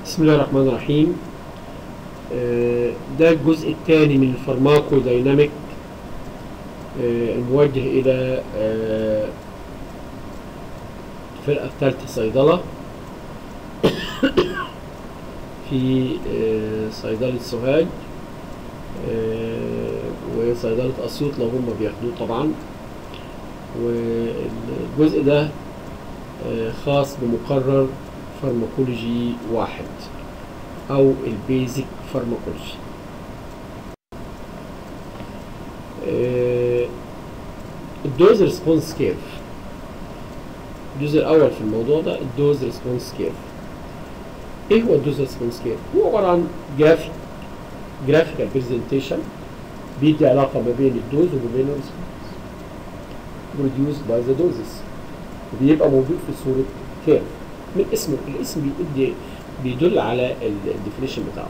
بسم الله الرحمن الرحيم آه، ده الجزء الثاني من الفارماكو دايناميك آه، الموجه إلى آه، الفرقة الثالثة صيدلة في آه، صيدلة سوهاج آه، وصيدلة أسيوط لو هم بياخدوه طبعا والجزء ده آه، خاص بمقرر فارماكولوجي واحد أو البيزك فارماكولوجي آه، الدوز ريسبونس كيرف الجزء الأول في الموضوع ده الدوز ريسبونس كيرف إيه هو الدوز ريسبونس كيرف؟ هو عبارة عن جرافيك جرافيكال برزنتيشن بيدي علاقة ما بين الدوز وما بين الريسبونس produced by the doses وبيبقى موجود في صورة كيرف من اسمه الاسم بيدي بيدل على الديفينيشن بتاعه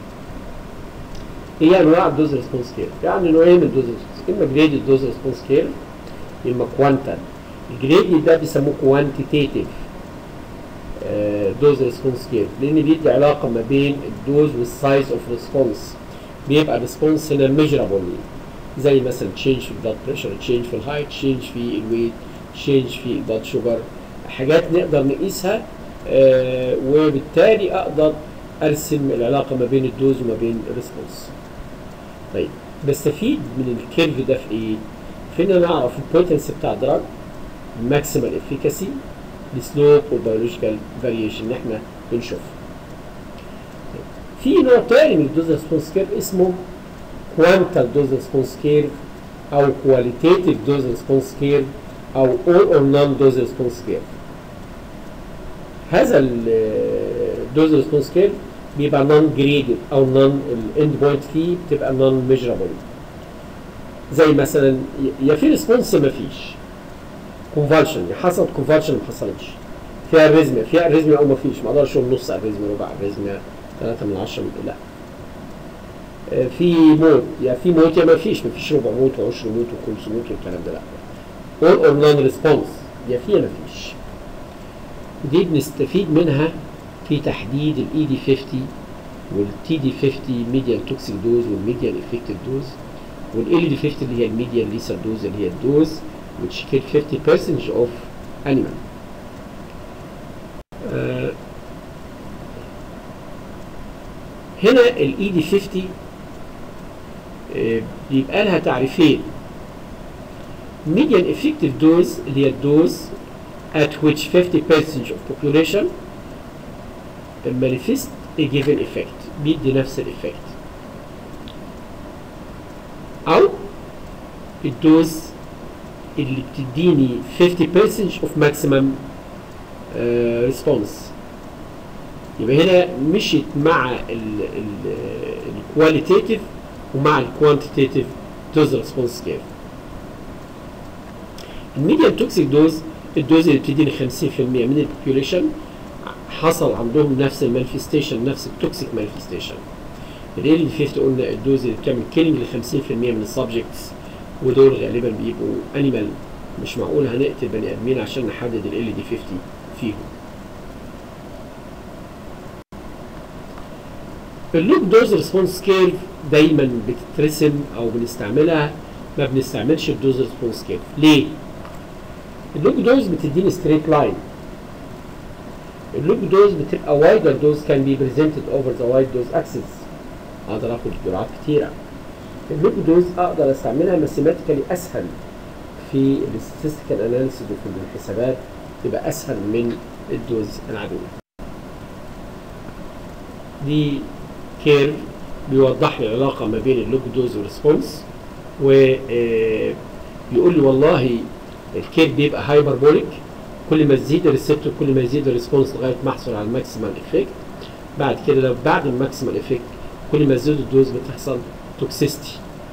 هي انواع الدوز ريسبونس كيرف يعني نوعين من الدوز ريسبونس اما جريدد دوز ريسبونس كيرف اما كوانتال الجريدد ده بيسموه كوانتيتيف دوز ريسبونس كيرف لان بيدي علاقه ما بين الدوز والسايز اوف ريسبونس بيبقى الريسبونس هنا ميجرابل زي مثلا تشينج في البلاد بريشر تشينج في الهايت تشينج في الويت تشينج في البلاد شوجر حاجات نقدر نقيسها آه وبالتالي اقدر ارسم العلاقه ما بين الدوز وما بين الريسبونس طيب بستفيد من الكيرف ده في ايه في ان انا اعرف البوتنسي بتاع دراج الماكسيمال افيكاسي السلوب والبيولوجيكال فاريشن اللي احنا بنشوفها في نوع تاني من الدوز ريسبونس كيرف اسمه كوانتال دوز ريسبونس كيرف او كواليتيتيف دوز ريسبونس كيرف او all or none دوز ريسبونس كيرف هذا الدوز ريسبونس كيرف بيبقى نون جريدد او نون الاند بوينت فيه بتبقى نون ميجرابل زي مثلا يا في ريسبونس ما فيش كونفالشن حصلت كونفالشن ما حصلتش فيها اريزميا فيها اريزميا او ما فيش ما اقدرش اقول نص اريزميا ربع اريزميا 3 من 10 لا في موت يا في موت يا ما فيش ما فيش ربع موت وعشر موت وخمس موت والكلام ده لا all or non response يا في يا ما فيش دي بنستفيد منها في تحديد الاي دي 50 والتي دي 50 ميديان توكسيك دوز والميديان افكتيف دوز والال دي 50 اللي هي الميديان ليسر دوز اللي هي الدوز which kill 50% of animal آه هنا الاي دي 50 آه بيبقى لها تعريفين median effective dose اللي هي الدوز at which 50% of population manifest a given effect بيدي نفس الإفكت أو الدوز اللي بتديني 50% of maximum uh, response يبقى هنا مشيت مع الكواليتيتيف ومع الكوانتيتيف دوز ريسبونس كيف الميديان توكسيك دوز الدوز اللي بتديني 50% من البوبيوليشن حصل عندهم نفس المانيفستيشن نفس التوكسيك مانيفستيشن الريل اللي فيفت قلنا الدوز اللي بتعمل كيلينج ل 50% من السبجكتس ودول غالبا بيبقوا انيمال مش معقول هنقتل بني ادمين عشان نحدد ال دي 50 فيهم اللوك دوز ريسبونس كيرف دايما بتترسم او بنستعملها ما بنستعملش الدوز ريسبونس كيرف ليه؟ اللوك دوز بتديني ستريت لاين اللوك دوز بتبقى وايدر دوز كان بي بريزنتد اوفر ذا وايد دوز اكسس اقدر اخد جرعات كتيره اللوك دوز اقدر استعملها ماثيماتيكالي اسهل في الاستاتستيكال اناليسيس وفي الحسابات تبقى اسهل من الدوز العاديه دي كيرف بيوضح لي العلاقه ما بين اللوك دوز والريسبونس وبيقول لي والله الكيرف بيبقى هايبربوليك كل ما تزيد الريسبتور كل ما يزيد الريسبونس لغايه ما احصل على الماكسيمال افكت بعد كده لو بعد الماكسيمال افكت كل ما تزيد الدوز بتحصل توكسيستي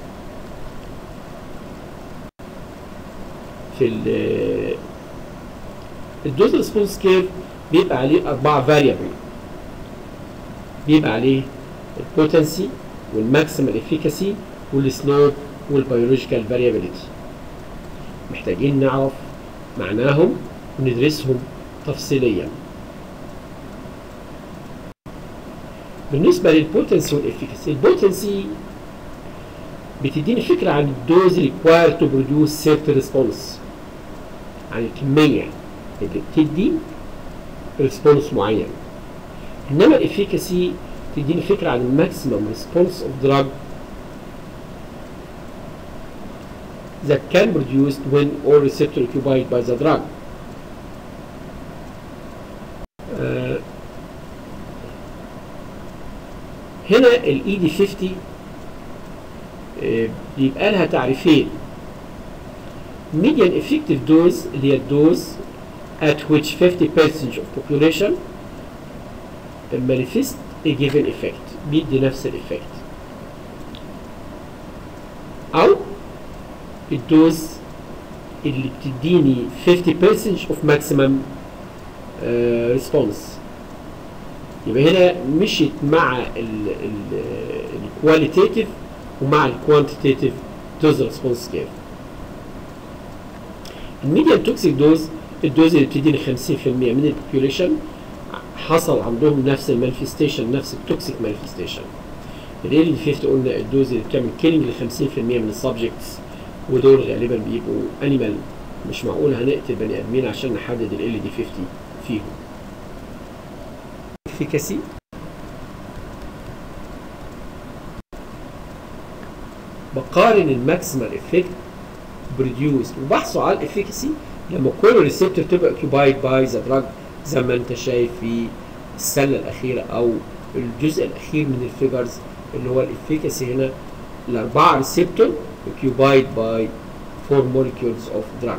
في ال الدوز ريسبونس كيرف بيبقى عليه أربعة فاريبل بيبقى عليه البوتنسي والماكسيمال افيكاسي والسلوب والبيولوجيكال فاريابيليتي محتاجين نعرف معناهم وندرسهم تفصيليا بالنسبه للبوتنسي والافيكاسي البوتنسي بتديني فكره عن الدوز required to produce certain response عن الكميه اللي بتدي ريسبونس معين انما الافيكاسي تديني فكره عن الماكسيمم ريسبونس اوف دراج that can be produced when all receptor occupied by the drug. آه هنا الاي دي 50 آه بيبقى لها تعريفين median effective dose اللي هي الدوز at which 50% of population manifest a given effect بيدي نفس الإفكت أو الدوز اللي بتديني 50% of maximum uh, response يبقى هنا مشيت مع الكواليتيتيف ومع الكوانتيتيف دوز ريسبونس كيف الميديان توكسيك دوز الدوز اللي بتديني 50% من البوبيوليشن حصل عندهم نفس المانيفستيشن نفس التوكسيك مانيفستيشن ال اللي فيفت قلنا الدوز اللي بتعمل كيلينج ل 50% من السبجكتس ودول غالبا بيبقوا انيمال مش معقول هنقتل بني ادمين عشان نحدد ال دي 50 فيهم efficacy بقارن الماكسيمال افكت بروديوس وبحثوا على الافيكاسي لما كل ريسبتور تبقى اوكيبايد باي ذا دراج زي ما انت شايف في السله الاخيره او الجزء الاخير من الفيجرز اللي هو الافيكاسي هنا الاربعه ريسبتور occupied by four molecules of drug.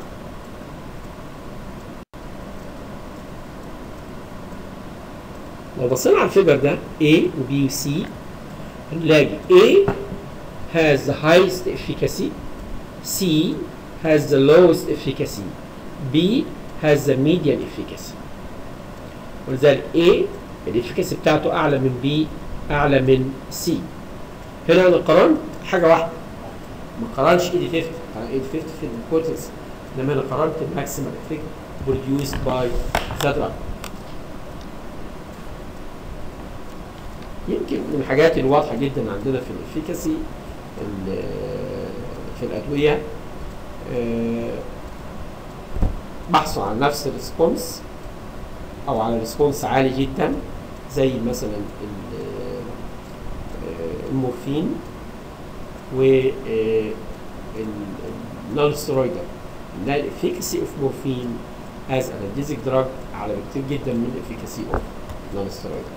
لو بصينا على الفيجر ده A و B و C هنلاقي A has the highest efficacy C has the lowest efficacy B has the median efficacy ولذلك A الافيكاسي بتاعته اعلى من B اعلى من C هنا انا قارنت حاجه واحده ما قارنش ايدي 50 ايدي 50 في البوتنس انما انا قارنت الماكسيمال افكت بروديوسد باي ذا دراج يمكن من الحاجات الواضحه جدا عندنا في الافيكاسي في الادويه بحثوا عن نفس الريسبونس او على ريسبونس عالي جدا زي مثلا المورفين و النون ستيرويدال ده الافيكاسي اوف مورفين از انالجيزيك دراج اعلى بكتير جدا من الافيكاسي اوف نون ستيرويدال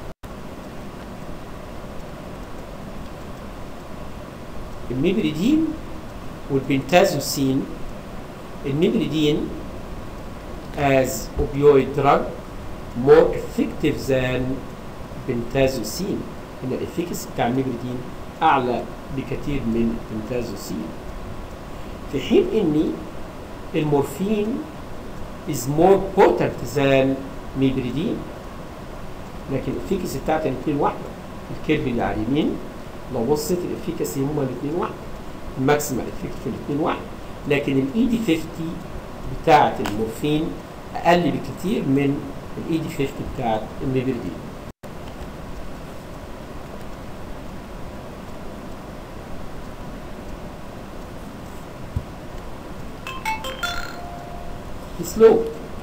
الميبريدين والبنتازوسين الميبريدين as opioid drug more effective than bentazocine ان الافيكاسي بتاع الميبريدين اعلى بكثير من البنتازوسين في حين ان المورفين is more potent than ميبريدين لكن الافيكاسي بتاعت الاثنين واحده الكيرف اللي على اليمين لو بصيت الافيكاسي هما الاثنين واحد الماكسيمال افكت في الاثنين واحد لكن الاي دي 50 بتاعت المورفين اقل بكتير من الاي دي 50 بتاعت الميبريدين سلو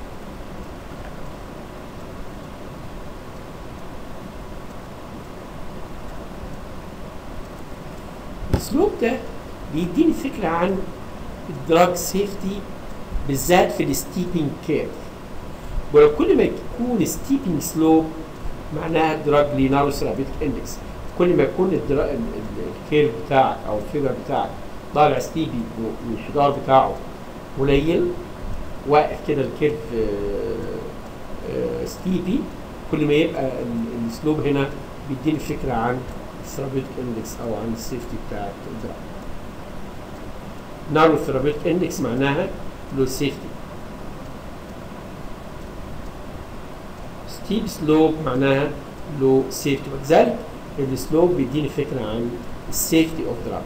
الاسلوب ده بيديني فكره عن الدراج سيفتي بالذات في الستيبنج كيرف ولو كل ما يكون ستيبنج سلوب معناها الدراج ليه نارو ثيرابيوتيك اندكس كل ما يكون الكيرف بتاعك او الفيجر بتاعك طالع ستيبي والانحدار بتاعه قليل واقف كده الكيرف ستيبي كل ما يبقى السلوب هنا بيديني فكره عن الثيرابيوتيك اندكس او عن السيفتي بتاعت الدراج نارو ثيرابيوتيك اندكس معناها لو سيفتي ستيب سلوب معناها لو سيفتي ولذلك السلوب بيديني فكره عن السيفتي اوف دراج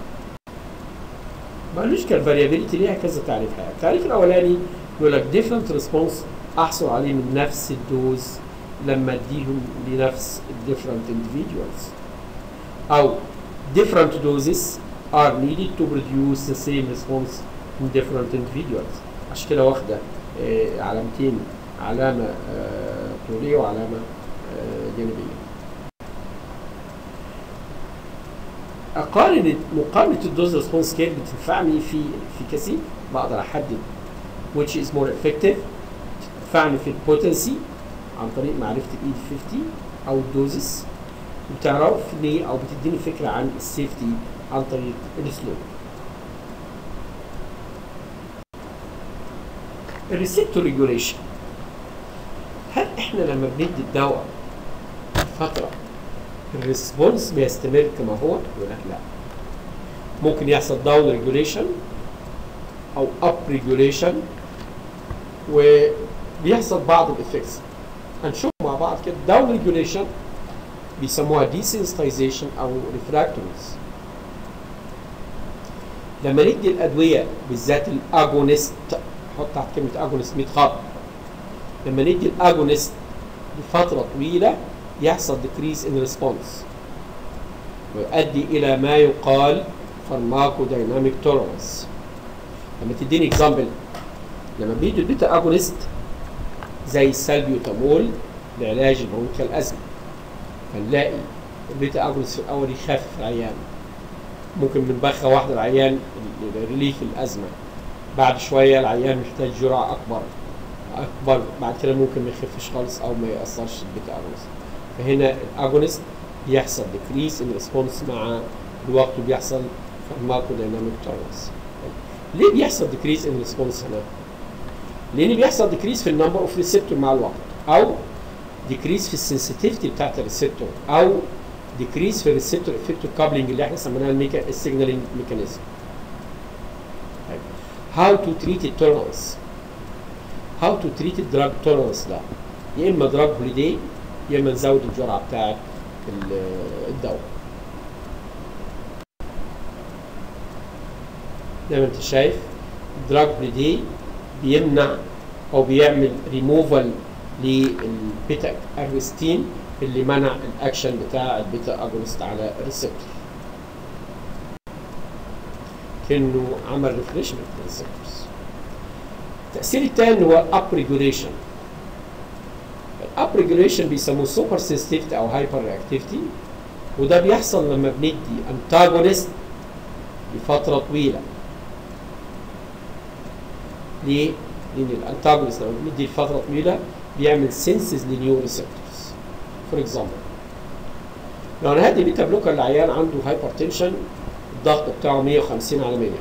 بيولوجيكال فاريابيلتي ليها كذا تعريف حقيقة. التعريف الاولاني يقول لك ديفرنت ريسبونس احصل عليه من نفس الدوز لما اديهم لنفس different individuals او different doses are needed to produce the same response in different individuals عشان كده واخده آه، علامتين علامه آه، طوليه وعلامه آه، جانبيه اقارن مقارنه الدوز ريسبونس سكيل بتنفعني في في كثير بقدر احدد which is more effective تنفعني في البوتنسي عن طريق معرفه الاي 50 او الدوزز وتعرفني او بتديني فكره عن السيفتي عن طريق السلوب الريسبتور ريجوليشن هل احنا لما بندي الدواء فتره الريسبونس بيستمر كما هو يقول لك لا ممكن يحصل داون ريجوليشن او اب ريجوليشن وبيحصل بعض الافكتس هنشوف مع بعض كده داون ريجوليشن بيسموها desensitization او ريفراكتوريز لما ندي الادويه بالذات الاجونست حط تحت كلمه اجونست 100 خط لما ندي الاجونست لفتره طويله يحصل decrease in response ويؤدي الى ما يقال pharmacodynamic tolerance لما تديني اكزامبل لما بيدوا البيتا اجونست زي السالبيوتامول لعلاج البرونكيال الازمه فنلاقي البيتا اجونست في الاول يخفف العيان ممكن من بخه واحده العيان ريليف الازمه بعد شويه العيان محتاج جرعه اكبر اكبر بعد كده ممكن ما يخفش خالص او ما ياثرش البيتا اجونست فهنا الاجونست بيحصل ديكريس ان ريسبونس مع الوقت وبيحصل فارماكوديناميك تولرنس ليه بيحصل ديكريس ان ريسبونس هنا؟ لان بيحصل ديكريس في النمبر اوف ريسبتور مع الوقت او ديكريس في السنسيتيفيتي بتاعت الريسبتور او ديكريس في الريسبتور افكتور كابلنج اللي احنا سميناها الميكا السيجنالينج ميكانيزم هاو تو تريت التولرنس هاو تو تريت الدراج تولرنس ده يا اما دراج هوليداي يا اما نزود الجرعه بتاعت الدواء زي ما انت شايف دراج هوليداي بيمنع او بيعمل ريموفال للبيتا ارستين اللي منع الاكشن بتاع البيتا اجونست على الريسبتور كانه عمل ريفريشمنت للريسبتورز التاثير الثاني هو اب ريجوليشن الاب ريجوليشن بيسموه سوبر سنسيتيفيتي او هايبر رياكتيفيتي وده بيحصل لما بندي انتاجونست لفتره طويله ليه؟ لان الانتاجونست لما بندي لفتره طويله بيعمل سنسز لنيو ريسبتورز فور اكزامبل لو انا هدي بيتا بلوكر لعيان عنده هايبر تنشن الضغط بتاعه 150 على 100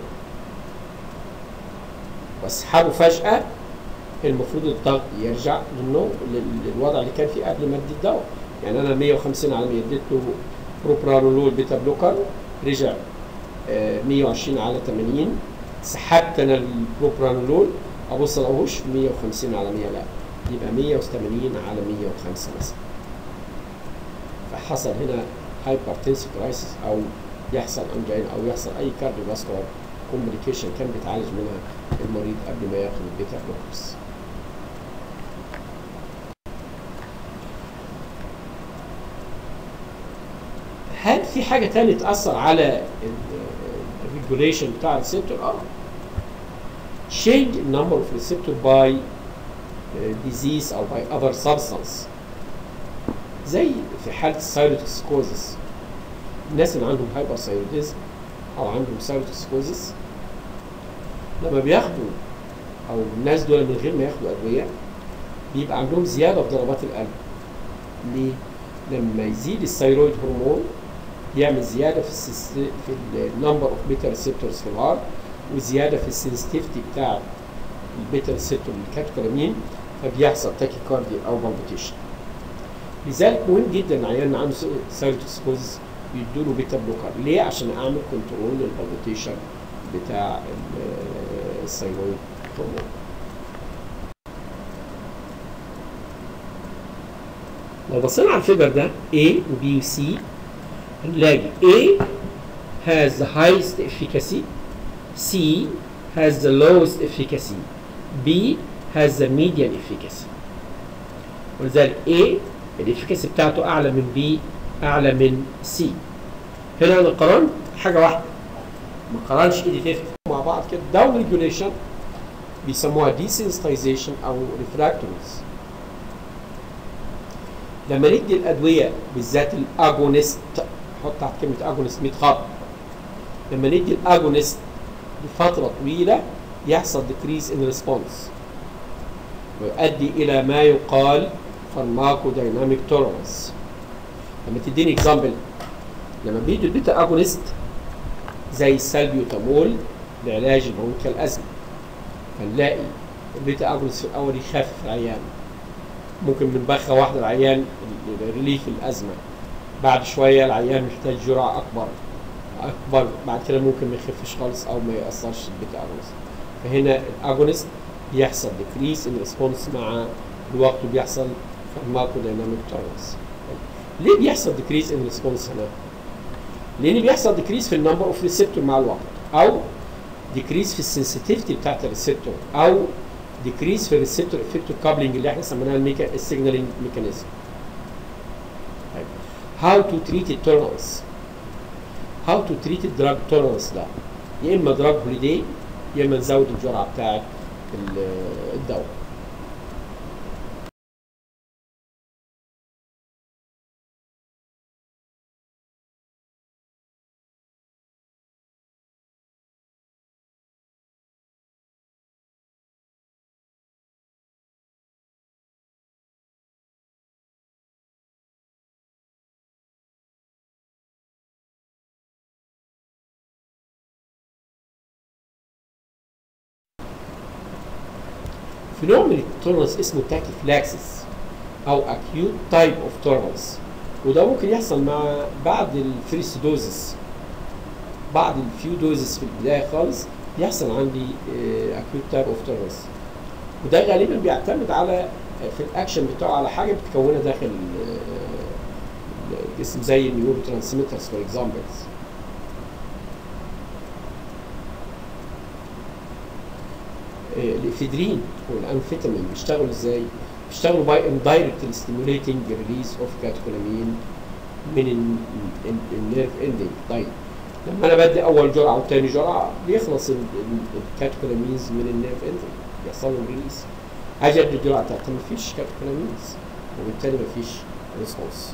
واسحبه فجاه المفروض الضغط يرجع لانه للوضع اللي كان فيه قبل ما ادي الدواء يعني انا 150 على 100 اديت له بروبرانولول بيتا بلوكر رجع آه 120 على 80 سحبت انا البروبرانولول ابص الاقوش 150 على 100 لا يبقى 180 على 105 مثلا فحصل هنا هايبرتنسيف كرايسيس او يحصل انجين او يحصل اي كارديوفاسكولار كومبليكيشن كان بيتعالج منها المريض قبل ما ياخد البيتا بلوكرز هل في حاجه تانية تاثر على الريجوليشن بتاع الريسبتور اه change in number of receptor by uh, disease او by other substance زي في حاله السايروتوكسيكوزيس الناس اللي عندهم هايبر ثايرويدزم او عندهم سايروتوكسيكوزيس لما بياخدوا او الناس دول من غير ما ياخدوا ادويه بيبقى عندهم زياده في ضربات القلب ليه؟ لما يزيد الثيرويد هرمون يعمل زياده في السيست... في النمبر اوف بيتا ريسبتورز في الهارت وزياده في السنسيتيفيتي بتاع البيتا ريسبتور للكاتكولامين فبيحصل تاكيكارديا او بالبيتيشن لذلك مهم جدا العيان عنده سايروتوكسيكوزيس يدوا له بيتا بلوكر ليه؟ عشان اعمل كنترول للبالبيتيشن بتاع الثيرويد هرمون لو بصينا على الفيجر ده A و B و C هنلاقي A has the highest efficacy C has the lowest efficacy B has the median efficacy ولذلك A الافكاسي بتاعته اعلى من B اعلى من C هنا انا قارنت حاجه واحده ما قارنش اديتيف مع بعض كده داون ريجوليشن بيسموها ديسنسيتايزيشن او ريفراكتوريز لما ندي الادويه بالذات الاجونست حط تحت كلمه اجونست 100 خط لما ندي الاجونست لفتره طويله يحصل decrease in response ويؤدي الى ما يقال فارماكو دايناميك تولرنس لما تديني اكزامبل لما بيدوا البيتا اجونست زي السالبيوتامول لعلاج البرونكيال ازمه فنلاقي البيتا اجونست في الاول يخفف العيان ممكن من بخه واحده العيان ريليف الازمه بعد شويه العيان محتاج جرعه اكبر اكبر بعد كده ممكن ما يخفش خالص او ما ياثرش البيتا اجونست فهنا الاجونست بيحصل ديكريس ان ريسبونس مع الوقت وبيحصل فارماكو دايناميك تولرنس ليه بيحصل ديكريس ان ريسبونس هنا؟ لان بيحصل ديكريس في النمبر اوف ريسبتور مع الوقت او ديكريس في السنسيتيفيتي بتاعت الريسبتور او ديكريس في الريسبتور افكتور كابلنج اللي احنا سميناها الميكا السيجنالينج ميكانيزم هاو تو تريت التولرنس هاو تو تريت الدراج تولرنس ده يا اما دراج هوليداي يا اما نزود الجرعه بتاعت الدواء في نوع من التورنس اسمه تاكيفلاكسس او acute type of turnus وده ممكن يحصل مع بعد الفيرست دوزس بعد الفيو دوزس في البدايه خالص يحصل عندي acute type of turnus وده غالبا بيعتمد على في الاكشن بتاعه على حاجه بتكونها داخل الجسم زي النيورو ترانسميترز فور اكزامبلز الافيدرين والانفيتامين بيشتغلوا ازاي؟ بيشتغلوا باي اندايركت ستيموليتنج ريليز اوف كاتكولامين من النيرف اندنج طيب لما انا بدي اول جرعه وثاني جرعه بيخلص الكاتكولامينز من النيرف اندنج بيحصل لهم ريليز اجي ادي الجرعه بتاعتي مفيش كاتكولامينز وبالتالي مفيش ريسبونس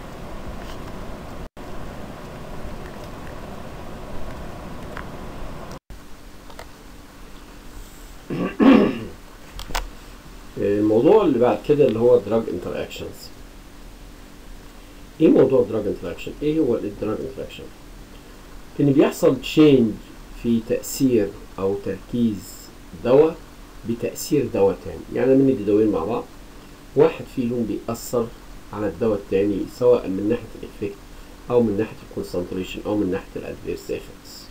الموضوع اللي بعد كده اللي هو دراج انتراكشنز ايه موضوع دراج انتراكشن ايه هو الدراج انتراكشن ان بيحصل تشينج في تاثير او تركيز دواء بتاثير دواء تاني يعني لما ندي دوايين مع بعض واحد فيهم بيأثر على الدواء التاني سواء من ناحيه الافكت او من ناحيه الكونسنتريشن او من ناحيه الادفيرس افكتس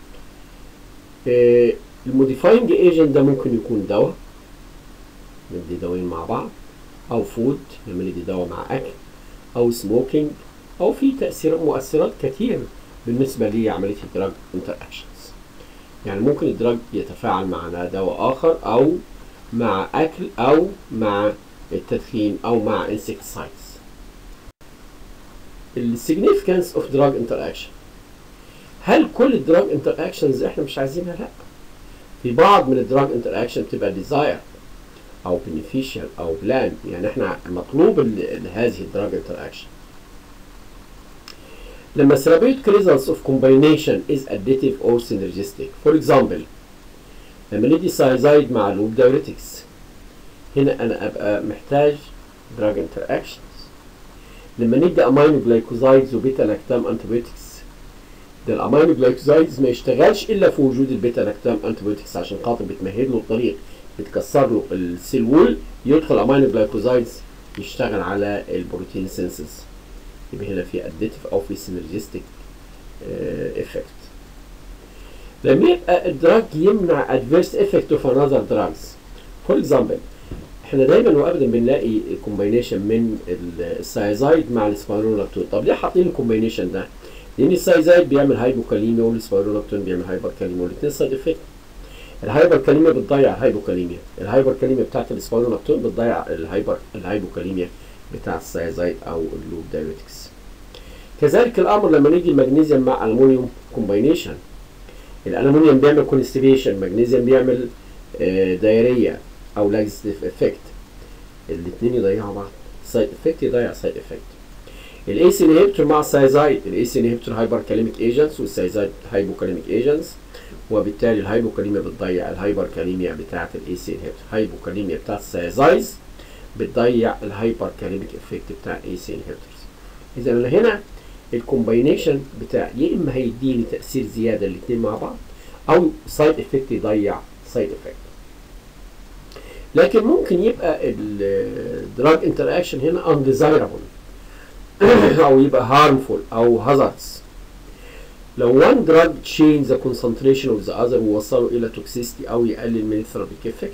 الموديفاينج ايجنت ده ممكن يكون دواء ندي دوايين مع بعض او فود لما ندي دواء مع اكل او سموكينج او في تاثيرات مؤثرات كتير بالنسبه لعمليه الدراج انتر اكشنز يعني ممكن الدراج يتفاعل مع دواء اخر او مع اكل او مع التدخين او مع انسكتسايدز السيجنيفيكانس اوف دراج انتر اكشن هل كل الدراج انتر اكشنز احنا مش عايزينها لا في بعض من الدراج انتر اكشن بتبقى ديزاير او بنفيشال او بلان يعني احنا مطلوب هذه الدراج انتر اكشن لما therapeutic results of combination is additive or synergistic for example لما ندي سايزايد مع لوب دايوريتكس هنا انا ابقى محتاج دراج انتر اكشنز لما ندي امينو جلايكوزايدز وبيتا لاكتام انتيبيوتكس ده الامينو جلايكوزايدز ما يشتغلش الا في وجود البيتا لاكتام انتيبيوتكس عشان خاطر بتمهد له الطريق بتكسر له السيل وول يدخل امينو جلايكوزايدز يشتغل على البروتين سينسز يبقى هنا في اديتيف او في سينرجستيك افكت لما يبقى الدراج يمنع ادفيرس افكت اوف انذر دراجز فور اكزامبل احنا دايما وابدا بنلاقي كومباينيشن من السايزايد مع السبايرونكتون طب ليه حاطين الكومباينيشن ده؟ لان السايزايد بيعمل هايبوكاليميا والسبايرونكتون بيعمل هايبركاليميا والاثنين سايد افكت الهايبر كاليميا بتضيع الهايبوكاليميا الهايبر كاليميا بتاعت الاسبانولابتون بتضيع الهايبر الهايبوكاليميا بتاع السيازايد او اللوب دايوريتكس كذلك الامر لما نيجي المغنيسيوم مع الومنيوم كومباينيشن الالومنيوم بيعمل كونستيبيشن مغنيسيوم بيعمل دايريا او لاكستيف افكت الاثنين يضيعوا بعض سايد افكت يضيع سايد افكت الايس انهبيتور مع السايزايد الايس انهبيتور هايبر كاليميك ايجنتس والسايزايد هايبوكاليميك ايجنتس وبالتالي الهايبوكاليميا بتضيع الهايبر كاليميا بتاعه الايس انهبيتور هايبوكاليميا بتاعه السايزايز بتضيع الهايبر كاليميك افكت بتاع الايس انهبيتورز اذا انا هنا الكومباينيشن بتاع يا اما هيديني تاثير زياده الاثنين مع بعض او سايد افكت يضيع سايد افكت لكن ممكن يبقى الدراج انتر اكشن هنا undesirable او يبقى harmful او hazards لو one drug change the concentration of the other ووصله الى toxicity او يقلل من الثيرابيك افكت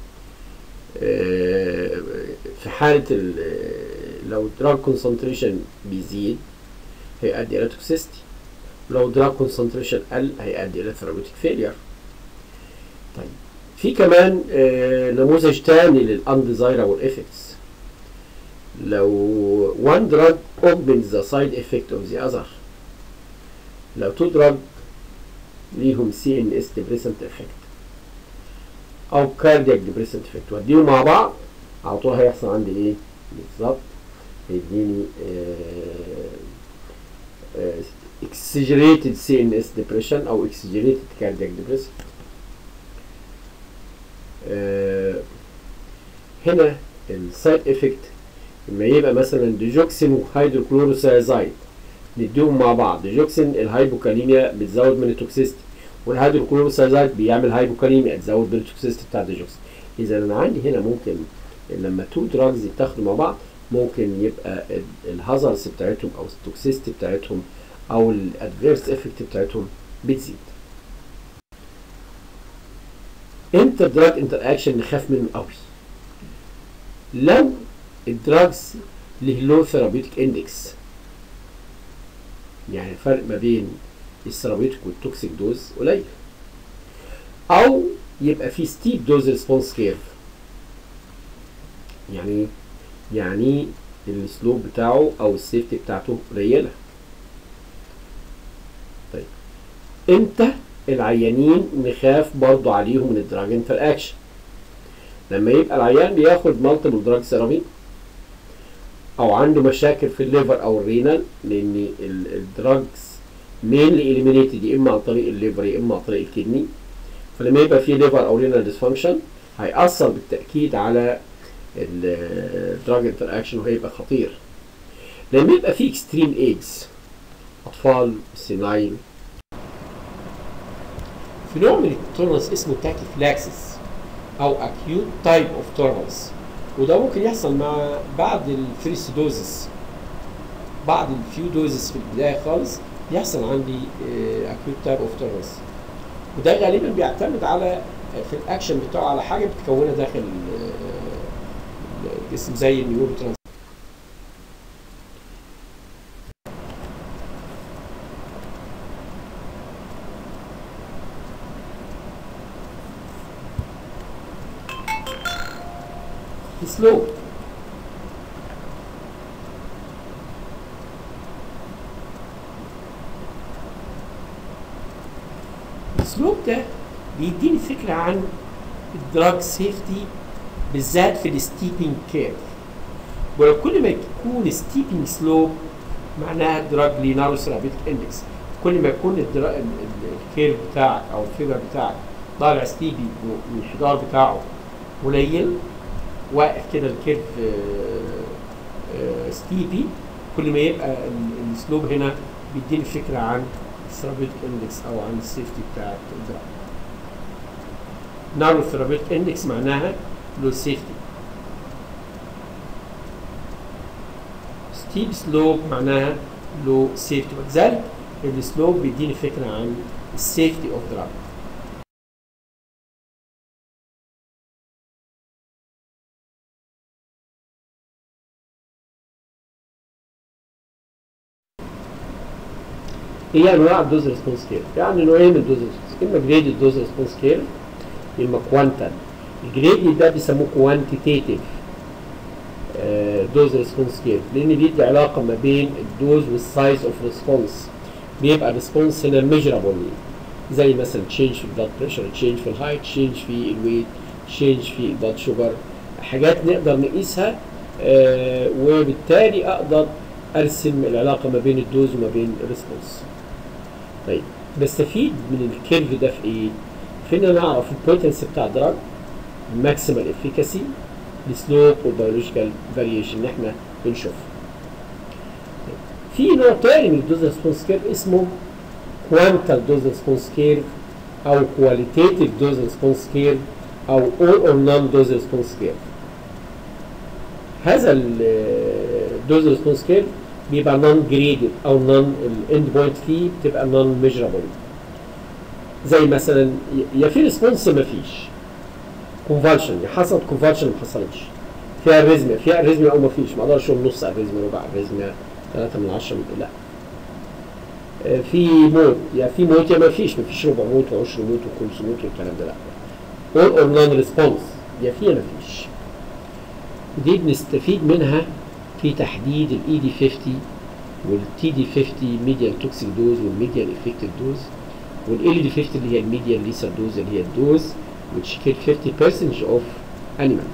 في حالة لو drug concentration بيزيد هيؤدي الى toxicity لو drug concentration قل هيؤدي الى therapeutic failure طيب في كمان نموذج تاني للundesirable effects لو one drug opens the side effect of the other لو two drug ليهم سي ان اس depressant effect او cardiac depressant effect وديهم مع بعض على طول هيحصل عندي ايه بالظبط هيديني exaggerated CNS depression او exaggerated cardiac depression آه هنا السايد افكت لما يبقى مثلا ديجوكسين وهيدروكلوروسيازايد نديهم مع بعض ديجوكسين الهايبوكاليميا بتزود من التوكسيستي والهيدروكلوروسيازايد بيعمل هايبوكاليميا تزود من التوكسيستي بتاع الديجوكسين اذا انا عندي هنا ممكن لما تو دراجز يتاخدوا مع بعض ممكن يبقى الهازارس بتاعتهم او التوكسيستي بتاعتهم او الادفيرس افكت بتاعتهم بتزيد امتى الدراج انتر اكشن نخاف منه قوي لو الدراجز له لو ثيرابيوتيك اندكس يعني الفرق ما بين الثيرابيوتيك والتوكسيك دوز قليل او يبقى في ستيب دوز ريسبونس كيرف يعني يعني السلوب بتاعه او السيفتي بتاعته قليله طيب امتى العيانين نخاف برضو عليهم من الدراج انتر اكشن لما يبقى العيان بياخد مالتيبل دراج ثيرابي او عنده مشاكل في الليفر او الرينال لان الدراجز مينلي اليمينيتد يا اما عن طريق الليفر يا اما عن طريق الكدني فلما يبقى في ليفر او رينال ديسفانكشن هيأثر بالتأكيد على الدراج انتر اكشن وهيبقى خطير لما يبقى في اكستريم ايدز اطفال سينايل في نوع من التورنس اسمه تاكيفلاكسس او اكيوت تايب اوف تورنس وده ممكن يحصل مع بعض الفيرست دوزز بعض الفيو دوزز في البدايه خالص يحصل عندي اكيوت تايب اوف تورنس وده غالبا بيعتمد على في الاكشن بتاعه على حاجه بتكونها داخل الجسم زي النيورو ترانس سلو السلوب ده بيديني فكرة عن الدراج سيفتي بالذات في الستيبنج كيرف ولو كل ما يكون ستيبنج سلوب معناها الدراج ليه نارو ثيرابيوتيك اندكس كل ما يكون الكيرف بتاعك او الفيجر بتاعك طالع ستيبي والانحدار بتاعه قليل واقف كده الكيرف ستيبي كل ما يبقى السلوب هنا بيديني فكره عن الثيرابيوتيك اندكس او عن السيفتي بتاعت الدراج نارو ثيرابيوتيك اندكس معناها له سيفتي ستيب سلوب معناها له سيفتي ولذلك السلوب بيديني فكره عن السيفتي اوف دراج هي انواع الدوز ريسبونس كير يعني نوعين من الدوز ريسبونس اما جريد الدوز ريسبونس كير اما كوانتال الجريدينت ده بيسموه كوانتيتيف دوز ريسبونس كيرف لان بيدي علاقه ما بين الدوز والسايز اوف ريسبونس بيبقى الريسبونس هنا ميجرابل زي مثلا تشينج في البلاد بريشر تشينج في الهايت تشينج في الويت تشينج في البلاد شوجر حاجات نقدر نقيسها آه وبالتالي اقدر ارسم العلاقه ما بين الدوز وما بين الريسبونس طيب بستفيد من الكيرف ده في ايه؟ في ان انا اعرف البوتنسي بتاع الدراج الماكسيمال افيكاسي السلوب والبيولوجيكال فاريشن اللي احنا بنشوفه. في نوع تاني من الدوز ريسبونس كيرف اسمه كوانتال دوز ريسبونس كيرف او كواليتيتيف دوز ريسبونس كيرف او اول اور نون دوز ريسبونس كيرف. هذا الدوز ريسبونس كيرف بيبقى نون جريدد او نون الاند بوينت فيه بتبقى نون ميجرابل زي مثلا يا في ريسبونس ما فيش كونفالشن يا حصلت كونفالشن ما حصلتش فيها اريزميا فيها اريزميا او ما فيش ما اقدرش اقول نص اريزميا ربع اريزميا 3 من 10 لا في موت يا في موت يا ما فيش ما فيش ربع موت وعشر موت وخمس موت والكلام ده لا اول اور نون ريسبونس يا في يا ما فيش دي بنستفيد منها في تحديد الاي دي 50 والتي دي 50 ميديان توكسيك دوز والميديان افكتيف دوز والال دي 50 اللي هي الميديان ليسر دوز اللي هي الدوز which kill 50% of animal.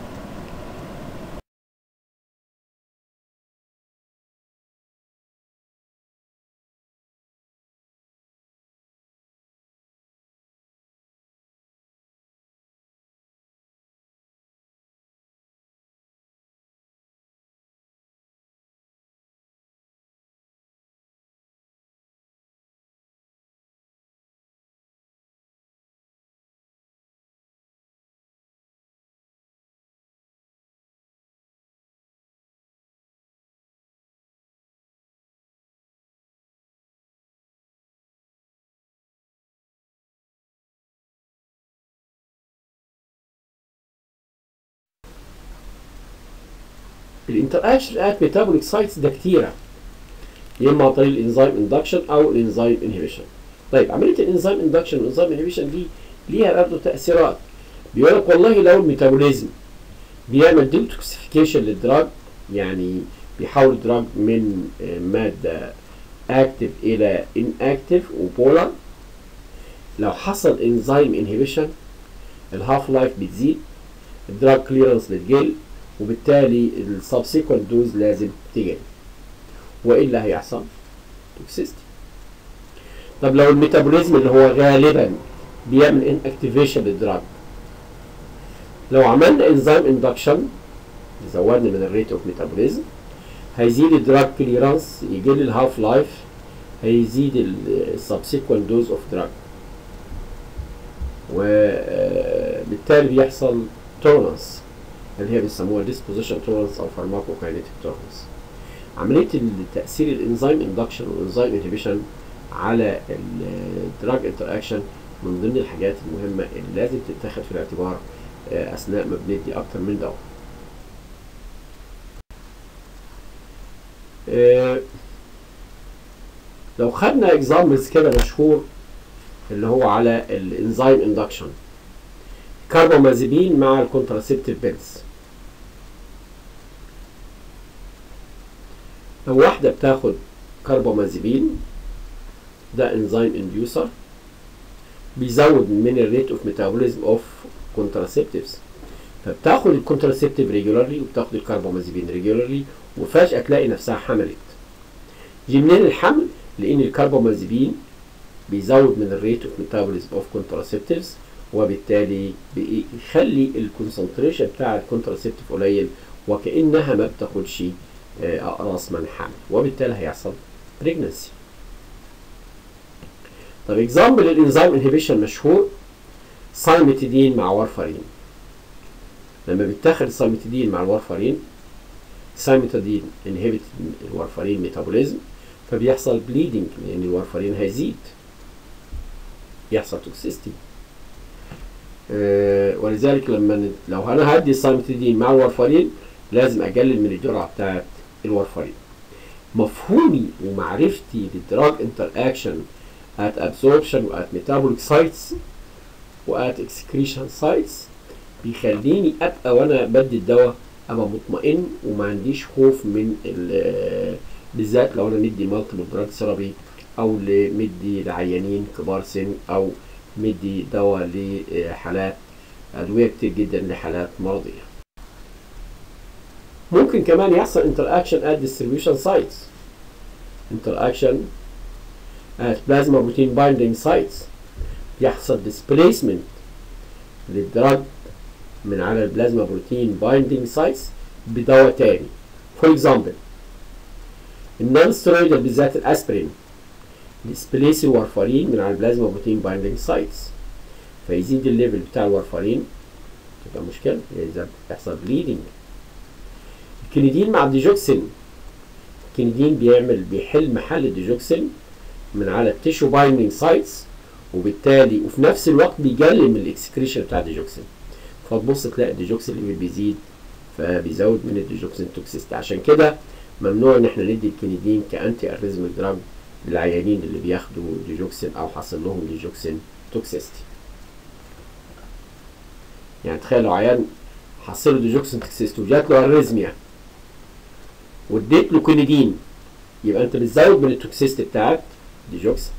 الانتراكشن ات ميتابوليك سايتس ده كتيره يا اما عن طريق الانزيم اندكشن او الانزيم انهبيشن طيب عمليه الانزيم اندكشن والانزيم انهبيشن دي ليها برضه تاثيرات بيقول لك والله لو الميتابوليزم بيعمل ديتوكسيفيكيشن للدراج يعني بيحول الدراج من ماده اكتف الى ان اكتف وبولار لو حصل انزيم انهبيشن الهاف لايف بتزيد الدراج كليرنس بتقل وبالتالي السبسيكونت دوز لازم تقل والا هيحصل توكسيستي طب لو الميتابوليزم اللي هو غالبا بيعمل ان اكتيفيشن للدراج لو عملنا انزيم اندكشن زودنا من الريت اوف ميتابوليزم هيزيد الدراج كليرانس يقل الهاف لايف هيزيد السبسيكونت دوز اوف دراج وبالتالي بيحصل تولرنس اللي هي بيسموها ديسبوزيشن تولرنس او فارماكوكاينيتيك تولرنس عمليه التاثير الانزيم اندكشن والانزيم انهبيشن على الدراج انتر اكشن من ضمن الحاجات المهمه اللي لازم تتاخد في الاعتبار اثناء ما بندي اكتر من دواء لو خدنا اكزامبلز كده مشهور اللي هو على الانزيم اندكشن كاربامازيبين مع الكونتراسيبتيف بيلز لو واحدة بتاخد كاربامازيبين ده انزيم انديوسر بيزود من الريت اوف ميتابوليزم اوف كونتراسيبتيفز فبتاخد الكونتراسيبتيف ريجولارلي وبتاخد الكاربامازيبين ريجولارلي وفجأة تلاقي نفسها حملت يجي منين الحمل؟ لأن الكاربامازيبين بيزود من الريت اوف ميتابوليزم اوف كونتراسيبتيفز وبالتالي بيخلي الكونسنتريشن بتاع الكونتراسيبتيف قليل وكأنها ما بتاخدش أقراص من حمل وبالتالي هيحصل بريجنسي طب اكزامبل الانزيم انهبيشن مشهور سايمتيدين مع وارفارين لما بيتاخد السايمتيدين مع الوارفارين سايمتيدين انهبت الوارفارين ميتابوليزم فبيحصل بليدنج لان الوارفارين هيزيد يحصل توكسيستي أه ولذلك لما لو انا هدي السايمتيدين مع الوارفارين لازم اقلل من الجرعه بتاعت الوارفارين مفهومي ومعرفتي بالدراج انتر اكشن at absorption و at metabolic sites وات اكسكريشن سايتس بيخليني ابقى وانا بدي الدواء ابقى مطمئن وما عنديش خوف من بالذات لو انا مدي مالتيبل دراج ثيرابي او مدي لعيانين كبار سن او مدي دواء لحالات ادويه كتير جدا لحالات مرضيه ممكن كمان يحصل interaction at distribution sites interaction at plasma protein binding sites يحصل displacement للدرج من على البلازما بروتين بايندينج سايتس بدواء تاني فور اكزامبل النون ستيرويدال بالذات الاسبرين ديسبليس الورفارين من على البلازما بروتين بايندينج سايتس فيزيد الليفل بتاع الورفارين تبقى مشكلة إذا يحصل بليدنج الكنيدين مع الديجوكسين الكنيدين بيعمل بيحل محل الديجوكسين من على التيشو بايندينج سايتس وبالتالي وفي نفس الوقت بيقلل من الاكسكريشن بتاع الديجوكسين فتبص تلاقي الديجوكسين اللي بيزيد فبيزود من الديجوكسين توكسيستي عشان كده ممنوع ان احنا ندي الكنيدين كانتي اريزميك دراج للعيانين اللي بياخدوا ديجوكسين او حصل لهم ديجوكسين توكسيستي يعني تخيلوا عيان حصل له ديجوكسين توكسيستي وجات له اريزميا واديت له كونيدين يبقى انت بتزود من التوكسيستي بتاعت ديجوكسين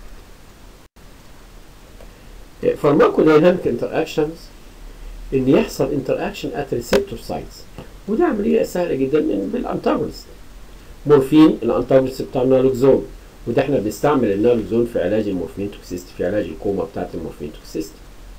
فارماكو دايناميك انتر اكشنز ان يحصل انتر اكشن ات ريسبتور سايتس وده عمليه سهله جدا بالانتاجونست مورفين الانتاجونست بتاع النالوكزون وده احنا بنستعمل النالوكزون في علاج المورفين توكسيستي في علاج الكوما بتاعت المورفين توكسيستي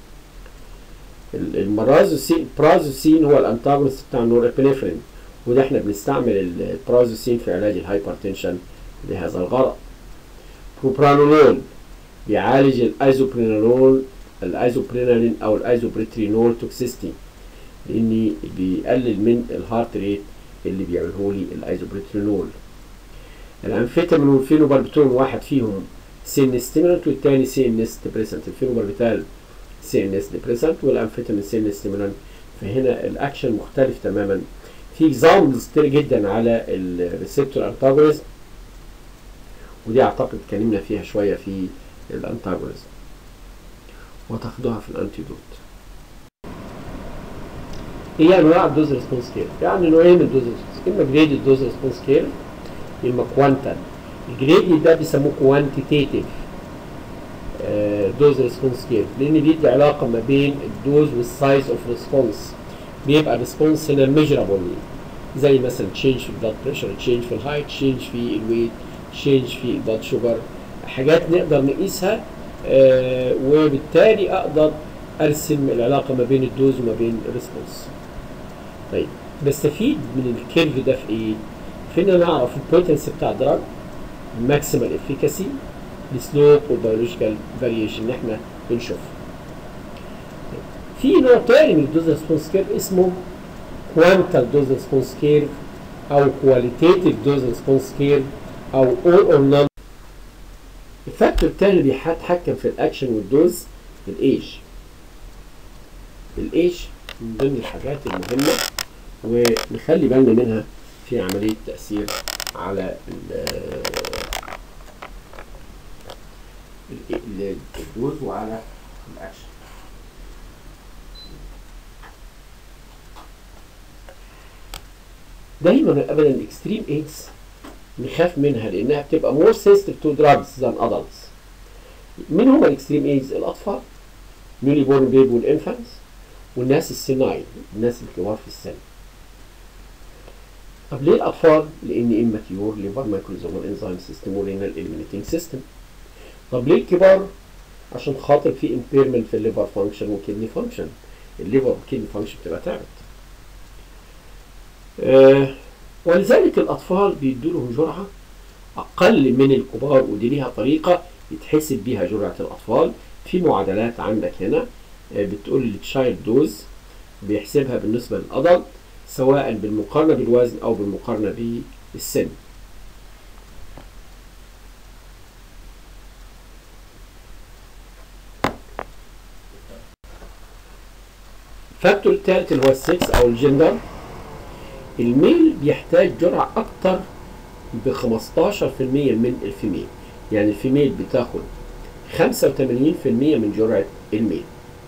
المرازوسين البرازوسين هو الانتاجونست بتاع النورابينفرين وده احنا بنستعمل البرازوسين في علاج الهايبرتنشن لهذا الغرض بروبرانولول بيعالج الايزوبرينولول الايزوبرينالين او الايزوبريترينول توكسيستي لاني بيقلل من الهارت ريت اللي بيعمله لي الايزوبريترينول الانفيتامين والفينوباربيتول واحد فيهم سي ان ستيمولانت والتاني سي ان اس ديبريسنت الفينوباربيتال سي ان اس ديبريسنت والانفيتامين سي ان ستيمولانت فهنا الاكشن مختلف تماما في اكزامبلز كتير جدا على الريسبتور انتاجونيزم ودي اعتقد اتكلمنا فيها شويه في الانتاجونيزم وتاخدوها في الانتيدوت هي انواع الدوز ريسبونس سكيل يعني نوعين من الدوز ريسبونس سكيل اما جريدد دوز ريسبونس سكيل اما كوانتال الجريدد ده بيسموه كوانتيتيف دوز ريسبونس سكيل لان بيدي علاقه ما بين الدوز والسايز اوف ريسبونس بيبقى الريسبونس هنا ميجرابل زي مثلا تشينج في البلاد بريشر تشينج في الهايت تشينج في الويت تشينج في البلاد شوجر حاجات نقدر نقيسها آه وبالتالي اقدر ارسم العلاقه ما بين الدوز وما بين الريسبونس طيب بستفيد من الكيرف ده في ايه؟ في ان انا اعرف البوتنسي بتاع الدراج الماكسيمال افيكاسي السلوب والبيولوجيكال فاريشن اللي احنا بنشوفها في نوع تاني من الدوز ريسبونس كيرف اسمه كوانتال دوز ريسبونس كيرف او كواليتيتيف دوز ريسبونس كيرف او اول اور نون الفاكتور التاني اللي بيتحكم في الاكشن والدوز الايج الايج من ضمن الحاجات المهمة ونخلي بالنا منها في عملية تأثير على الدوز وعلى الاكشن دايما ابدا الاكستريم ايدز نخاف منها لانها بتبقى مور سنسيتيف تو دراجز ذان ادلتس مين هم الاكستريم ايدز الاطفال نيولي بورن بيبي والانفانتس والناس السنايل الناس الكبار في السن طب ليه الاطفال لان اماتيور ليفر مايكروزومال انزيم سيستم ورينال اليمينيتنج سيستم طب ليه الكبار عشان خاطر في امبيرمنت في الليفر فانكشن والكدني فانكشن الليفر والكدني فانكشن بتبقى تعبت آه ولذلك الأطفال بيدوا لهم جرعة أقل من الكبار ودي ليها طريقة يتحسب بيها جرعة الأطفال في معادلات عندك هنا آه بتقول التشايلد دوز بيحسبها بالنسبة للأدلت سواء بالمقارنة بالوزن أو بالمقارنة بالسن الفاكتور الثالث اللي هو السكس أو الجندر الميل بيحتاج جرعة أكتر ب 15% من الفيميل يعني الفيميل بتاخد 85% من جرعة الميل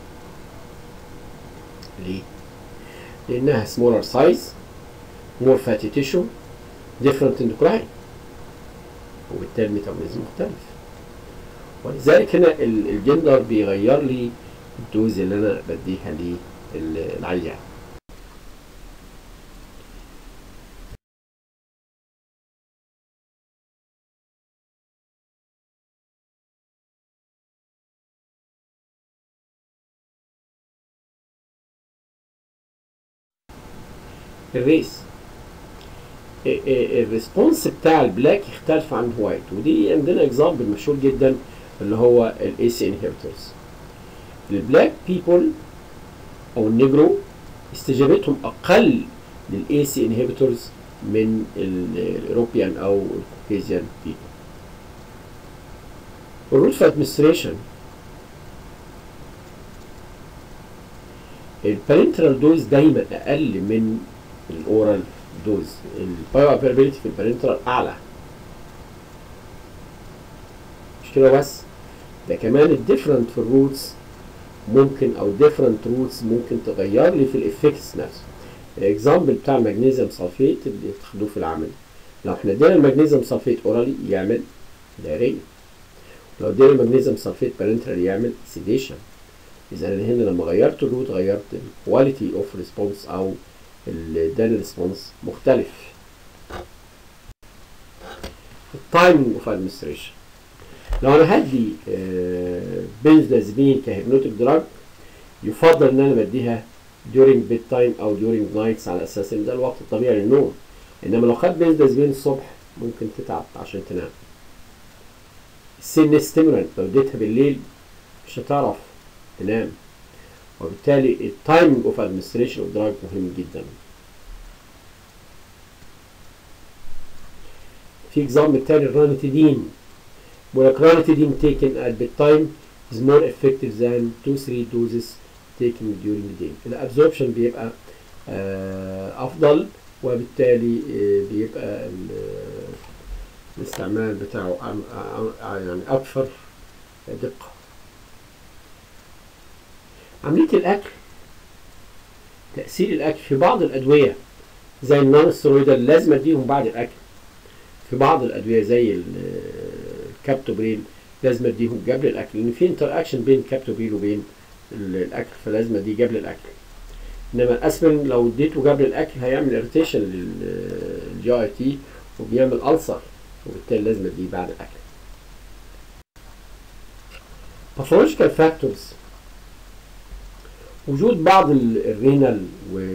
ليه؟ لأنها smaller size more fatty tissue different endocrine وبالتالي الميتابوليزم مختلف ولذلك هنا ال- الجندر بيغير لي الدوز اللي انا بديها للعيان الريس ال- ال- الريسبونس بتاع البلاك يختلف عن الوايت ودي عندنا اكزامبل مشهور جدا اللي هو الاي سي انهبيتورز البلاك بيبول او النيجرو استجابتهم اقل للاي سي انهبيتورز من الاوروبيان او الكوكيزيان بيبول الروت في ادمنستريشن البارنترال دوز دايما اقل من الاورال دوز البايو افيرابيلتي في البارنترال اعلى مش كده بس ده كمان الديفرنت في الروتس ممكن او ديفرنت روتس ممكن تغير لي في الافكتس نفسه الاكزامبل بتاع المغنيسيوم سلفيت اللي بتاخدوه في العمل لو احنا ادينا المغنيسيوم سلفيت اورالي يعمل دايريه لو ادينا المغنيسيوم سلفيت بارنترال يعمل سيديشن اذا انا هنا لما غيرت الروت غيرت الكواليتي اوف ريسبونس او اداني ريسبونس مختلف التايمنج اوف ادمنستريشن لو انا هدي بنزلازبين كهيبنوتيك دراج يفضل ان انا بديها during bed time او during nights على اساس ان ده الوقت الطبيعي للنوم انما لو خدت بنزلازبين الصبح ممكن تتعب عشان تنام السن ستيمولانت لو اديتها بالليل مش هتعرف تنام وبالتالي التايمنج اوف ادمنستريشن اوف دراج مهم جدا في اكزامبل تاني الرانيتيدين ولك ranitidine taken at bedtime is more effective than 2-3 doses taken during the day. الابزوربشن بيبقى آه، افضل وبالتالي آه، بيبقى ال- الاستعمال بتاعه أم- أ- أ- يعني اكثر دقه. عمليه الاكل تاثير الاكل في بعض الادويه زي النون ستيرويدال لازم اديهم بعد الاكل. في بعض الادويه زي ال- الكابتوبريل لازم اديهم قبل الاكل لان في انتر اكشن بين الكابتوبريل وبين ال- الاكل فلازم اديه قبل الاكل انما الاسبرين لو اديته قبل الاكل هيعمل اريتيشن للجي اي تي وبيعمل ألسر وبالتالي لازم اديه بعد الاكل pathological factors وجود بعض ال- الرينال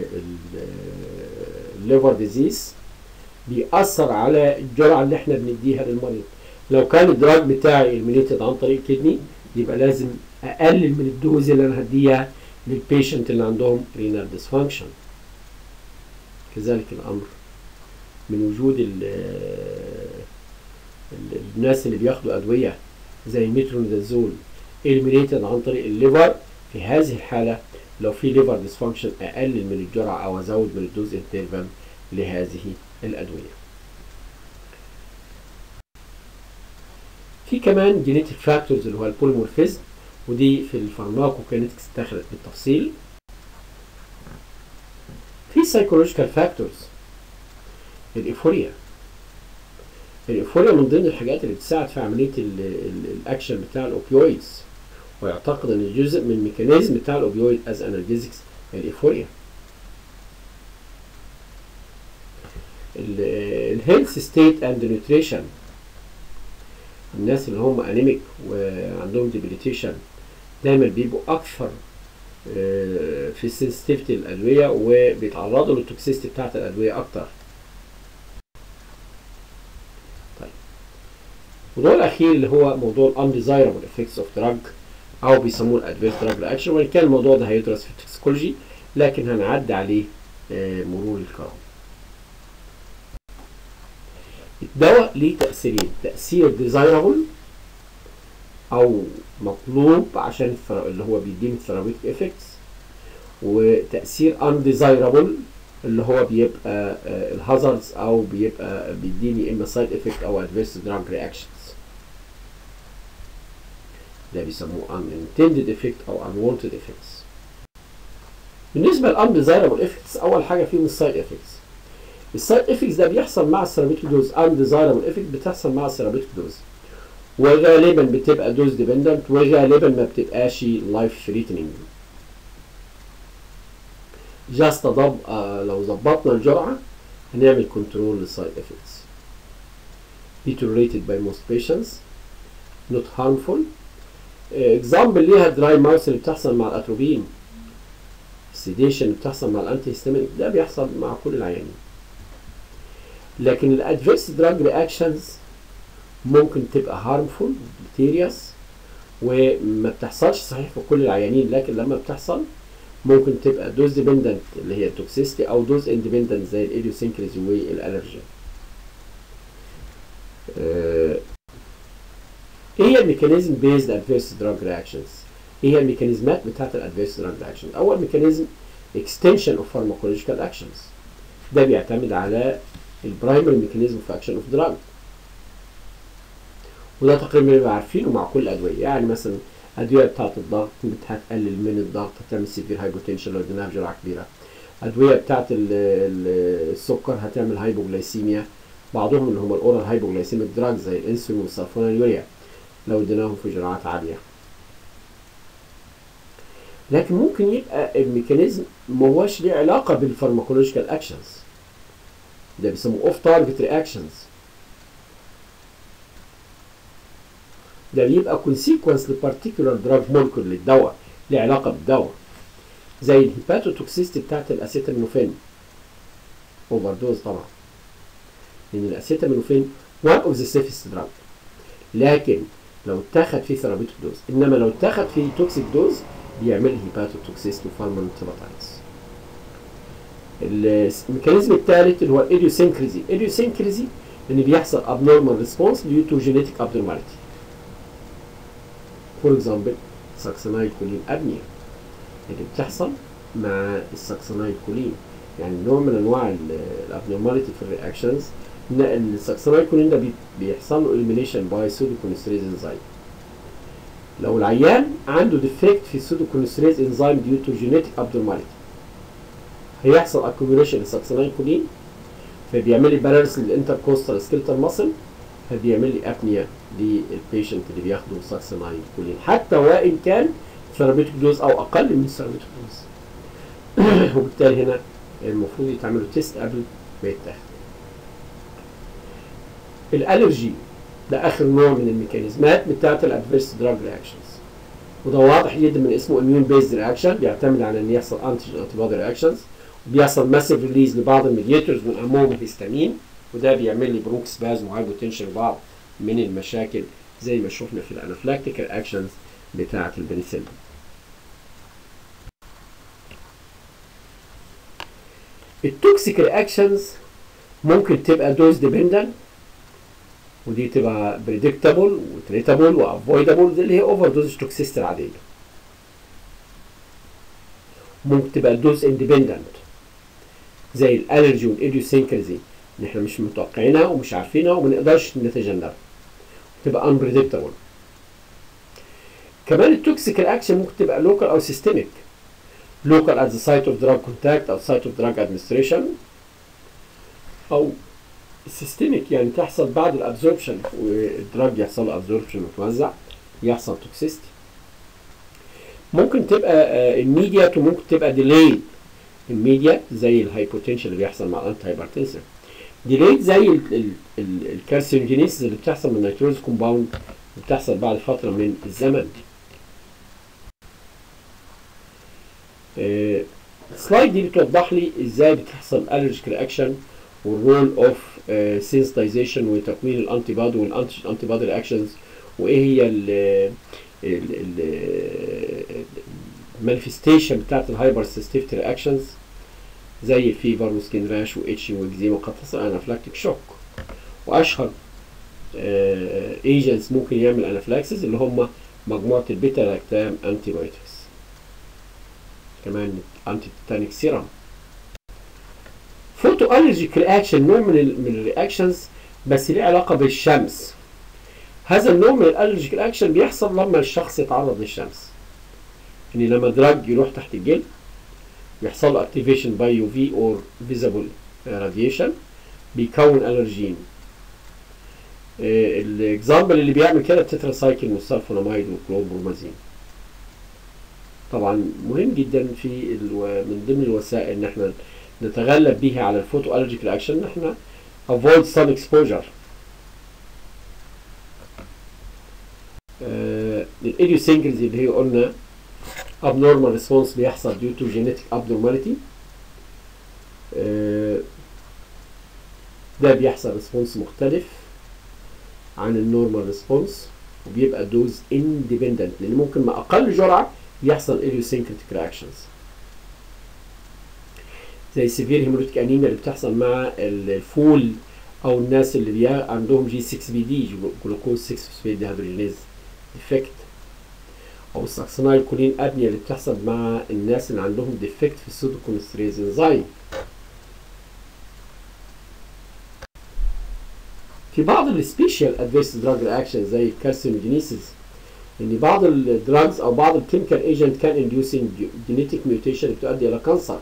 والليفر ديزيز بيأثر على الجرعة اللي احنا بنديها للمريض لو كان الدراج بتاعي الميليتد عن طريق الكدني يبقى لازم اقلل من الدوز اللي انا هديها للبيشنت اللي عندهم رينال ديسفانكشن كذلك الامر من وجود ال ال- الناس اللي بياخدوا ادويه زي ميترونيدازول الميليتد عن طريق الليفر في هذه الحاله لو في ليفر ديسفانكشن اقلل من الجرعه او ازود من الدوز انترفال لهذه الادويه في كمان جينيتك فاكتورز اللي هو البوليمورفيزم ودي في الفارماكوكينetics دخلت بالتفصيل في سايكولوجيكال فاكتورز الايفوريا الايفوريا من ضمن الحاجات اللي بتساعد في عمليه ال- ال- الاكشن بتاع الاوبيويدز ويعتقد ان جزء من الميكانيزم بتاع الاوبيويد از انالجيزكس الايفوريا الهيلث ستيت اند نيوتريشن الناس اللي هم انيميك وعندهم ديبليتيشن دايما بيبقوا اكثر آه، في السنسيتيفيتي للادويه وبيتعرضوا للتوكسيستي بتاعت الادويه اكتر طيب الموضوع الاخير اللي هو موضوع الانديزايربل افكتس اوف دراج او بيسموه الادفيرس دراج رياكشن وان كان الموضوع ده هيدرس في التوكسيكولوجي لكن هنعدي عليه آه، مرور الكرام الدواء ليه تأثيرين تأثير ديزايربل أو مطلوب عشان الثرا- اللي هو بيديني ثيرابيوتيك افكتس وتأثير undesirable اللي هو بيبقى الهازاردز أو بيبقى بيديني إما سايد افكت أو adverse drug reactions ده بيسموه unintended effect أو unwanted effects بالنسبه للانديزايربل افكتس اول حاجه فيهم السايد افكتس السايد افكتس ده بيحصل مع السيرابيتيك دوز انديزايربل افكت بتحصل مع السيرابيتيك دوز وغالبا بتبقى دوز ديبندنت وغالبا ما بتبقاش لايف ثريتنينج جاست ضب آه لو ظبطنا الجرعه هنعمل كنترول للسايد افكتس be tolerated by most patients not harmful اكزامبل ليها دراي ماوس اللي بتحصل مع الاتروبين السيديشن اللي بتحصل مع الانتي هيستامينيك ده بيحصل مع كل العيانين لكن الادفيرس دراج رياكشنز ممكن تبقى هارمفول بكتيرياس وما بتحصلش صحيح في كل العيانين لكن لما بتحصل ممكن تبقى دوز ديبندنت اللي هي التوكسيستي او دوز اندبندنت زي الايديوسينكريزي والالرجين ايه هي الميكانيزم بيزد ادفيرس دراج رياكشنز ايه هي الميكانيزمات بتاعت الادفيرس دراج رياكشن اول ميكانيزم اكستنشن اوف فارماكولوجيكال اكشنز ده بيعتمد على البرايمري ميكانيزم اوف اكشن اوف دراج وده تقريبا بنبقى عارفينه مع كل الادويه يعني مثلا ادويه بتاعت الضغط هتقلل من الضغط هتعمل سيفير هايبوتنشن لو اديناها بجرعه كبيره ادويه بتاعت السكر هتعمل هايبوغلايسيميا بعضهم اللي هم الاورال هايبوغلايسيميك دراج زي الانسولين والسلفونيلوريا لو اديناهم في جرعات عاليه لكن ممكن يبقى الميكانيزم ما هوش ليه علاقه بالفارماكولوجيكال اكشنز ده بيسموه اوف تارجت رياكشنز ده بيبقى كونسيكونس لبارتيكولار دراج مولكول للدواء ليه علاقه بالدواء زي الهيباتوتوكسيستي بتاعت الاسيتامينوفين اوفر دوز طبعا لان الاسيتامينوفين one of the safest drug لكن لو اتاخد فيه ثيرابيوتيك دوز انما لو اتاخد فيه توكسيك دوز بيعمل هيباتوتوكسيستي وفارمانتيباتايتس الميكانيزم الثالث اللي هو الايديوسينكريزي الايديوسينكريزي ان بيحصل abnormal response due to genetic abnormality فور اكزامبل ساكسينايد كولين ابنيا اللي بتحصل مع الساكسينايد كولين يعني نوع من انواع الابنورماليتي في الرياكشنز ان الساكسينايد كولين ده بيحصل له اليمينيشن باي سودوكونستريز انزيم لو العيان عنده ديفكت في السودوكونستريز انزيم ديو تو جينيتيك ابنورماليتي هيحصل اكوميوليشن للساكسينايد كولين فبيعمل لي بالانس للانتركوستال سكيلتال ماسل فبيعمل لي ابنيا للبيشنت اللي بياخدوا ساكسينايد كولين حتى وان كان ثيرابيوتيك دوز او اقل من الثيرابيوتيك دوز وبالتالي هنا المفروض يتعملوا تيست قبل ما يتاخد الالرجي ده اخر نوع من الميكانيزمات بتاعت الادفيرس دراج رياكشنز وده واضح جدا من اسمه اميون بيزد رياكشن بيعتمد على ان يحصل انتيجين انتي بودي رياكشنز وبيحصل ماسيف ريليز لبعض الميديتورز من اهمهم الهستامين وده بيعمل لي بروك سبازم وهايبوتنشن بعض من المشاكل زي ما شفنا في الانافلاكتيك رياكشنز بتاعه البنسلين التوكسيك رياكشنز ممكن تبقى دوز ديبندنت ودي تبقى بريدكتابل وتريتابل وافويدابل دي اللي هي اوفر دوز توكسيستي العاديه ممكن تبقى دوز اندبندنت زي الالرجي والايديوسينكرزي ان احنا مش متوقعينها ومش عارفينها وما نقدرش نتجنبها تبقى unpredictable كمان التوكسيك رياكشن ممكن تبقى لوكال او سيستميك local at the site of drug contact او site of drug administration او systemic يعني تحصل بعد الابزوربشن والدراج يحصل له ابزوربشن وتوزع يحصل توكسيستي ممكن تبقى immediate وممكن تبقى delayed immediate زي الهايبوتنشن اللي بيحصل مع الانتي هايبرتنسر delayed زي الكارسينوجينيسيس اللي بتحصل من النيتروز كومباوند بتحصل بعد فتره من الزمن السلايد دي بتوضح لي ازاي بتحصل الرجيك رياكشن والرول اوف سينسيتايزيشن وتكوين الانتي بادي والانتي بادي رياكشنز وايه هي المانيفستيشن بتاعت الهايبر سيستيفتي رياكشنز زي الفيفر وسكين راش واتشنج واكزيما وقد تصل انافلاكتيك شوك واشهر ايجنتس ممكن يعمل انافلاكسس اللي هم مجموعه البيتا لاكتام انتي بايوتكس كمان انتي تيتانيك سيرم فوتو الرجيك رياكشن نوع من ال من الرياكشنز بس ليه علاقه بالشمس هذا النوع من الالرجيك رياكشن بيحصل لما الشخص يتعرض للشمس ان لما دراج يروح تحت الجلد بيحصل له اكتيفيشن باي يو في اور فيزيبل راديشن بيكون الرجين الاكزامبل اللي بيعمل كده التتراسايكل والسلفوناميد والكلوبرومازين طبعا مهم جدا في الو... من ضمن الوسائل ان احنا نتغلب بيها على الفوتو الرجيك رياكشن ان احنا avoid sun exposure آه الايديوسينكلز اللي هي قلنا abnormal response بيحصل due to genetic abnormality آه ده بيحصل ريسبونس مختلف عن النورمال ريسبونس وبيبقى دوز اندبندنت لان ممكن مع اقل جرعه يحصل idiosyncratic reactions زي سيفير هيموليتيك انيميا اللي بتحصل مع الفول او الناس اللي بيا عندهم جي 6 بي دي جلوكوز 6 فوسفيت ديهيدروجينيز ديفكت او الساكسينايل كولين ابنيا اللي بتحصل مع الناس اللي عندهم ديفكت في السودوكونستريز انزايم في بعض السبيشال ادفيرس دراج رياكشن زي الكارسينوجينيسيس ان بعض الدراجز او بعض الكيميكال ايجنت كان انديوسينج جينيتيك ميوتيشن بتؤدي الى كانسر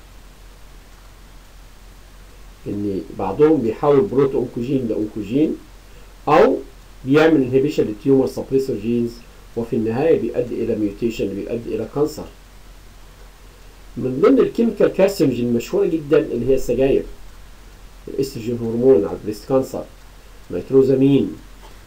ان بعضهم بيحول بروتو اونكوجين لاونكوجين او بيعمل انهبيشن للتيومر سبريسور جينز وفي النهايه بيؤدي الى ميوتيشن بيؤدي الى كانسر من ضمن الكيميكال كارسينوجين المشهوره جدا اللي هي السجاير الاستروجين هرمون على البريست كانسر نيتروزامين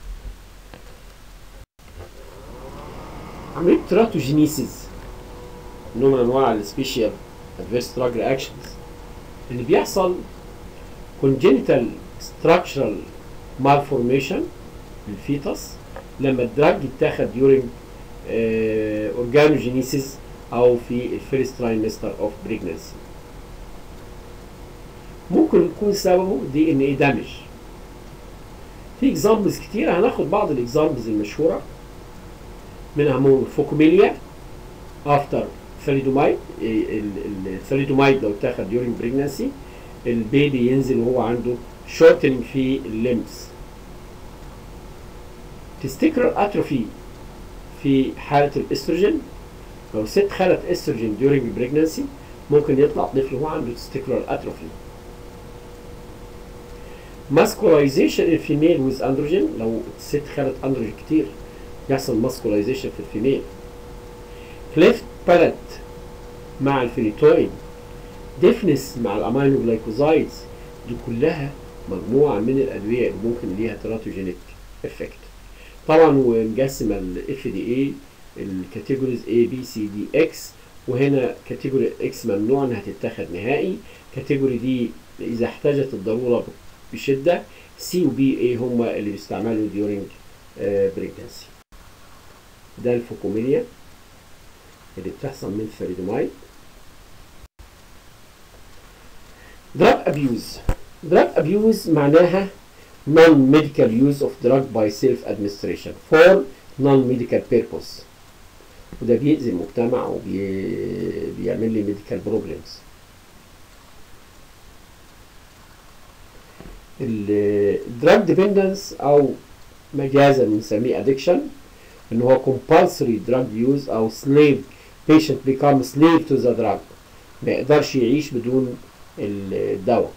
عمليه تراتوجينيسيس نوع من انواع السبيشال ادفيرس دراج رياكشنز اللي بيحصل congenital structural malformation في الفيتس لما الدراج يتاخد during اورجانوجينيسيس او في الفيرست ترايمستر اوف بريجنسي ممكن يكون سببه دي ان اي دامج في اكزامبلز كتير هناخد بعض الاكزامبلز المشهوره منها فوكوميليا افتر ثاليدومايد الثاليدومايد لو اتاخد during pregnancy البيبي ينزل وهو عنده شورتنج في الليمس تستيكرال اتروفي في حالة الاستروجين لو ست خلت استروجين during pregnancy ممكن يطلع طفل وهو عنده تستيكرال اتروفي ماسكولايزيشن الفيميل ويز اندروجين لو الست خلت اندروجين كتير يحصل ماسكولايزيشن في الفيميل كليفت بالت مع الفينيتوين ديفنس مع الامينو جلايكوزايدز دي كلها مجموعه من الادويه اللي ممكن ليها تراتوجينيك افكت طبعا ومقسم الاف دي اي الكاتيجوريز اي بي سي دي اكس وهنا كاتيجوري اكس ممنوع انها تتاخد نهائي كاتيجوري دي اذا احتاجت الضروره بشده سي وبي اي هم اللي بيستعملوا ديورنج بريجنسي ده الفوكوميليا اللي بتحصل من الثريدومايد drug abuse drug abuse معناها non-medical use of drug by self-administration for non-medical purpose وده بيأذي المجتمع وبيعمل لي medical problems الدراج ديبندنس او مجازا بنسميه addiction ان هو compulsory drug use او slave patient become slave to the drug ما يقدرش يعيش بدون الدواء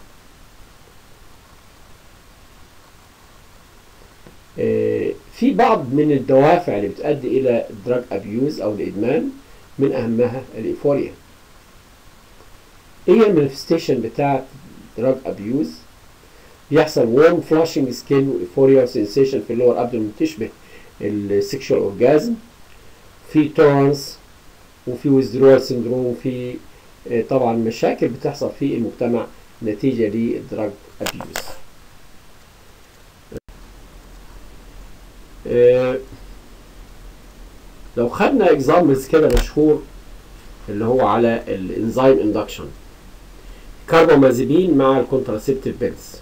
في بعض من الدوافع اللي بتؤدي الى دراج ابيوز او الادمان من اهمها الايفوريا ايه المانيفستيشن بتاعت دراج ابيوز بيحصل وورم فلاشنج سكين وايفوريا سensation في اللور ابدومن تشبه السكشوال اورجازم في تورنس وفي ويزدرول سندروم وفي طبعا مشاكل بتحصل في المجتمع نتيجة للدراج أبيوز لو خدنا اكزامبلز كده مشهور اللي هو على الانزيم اندكشن كاربامازيبين مع الكونتراسيبتيف بيلز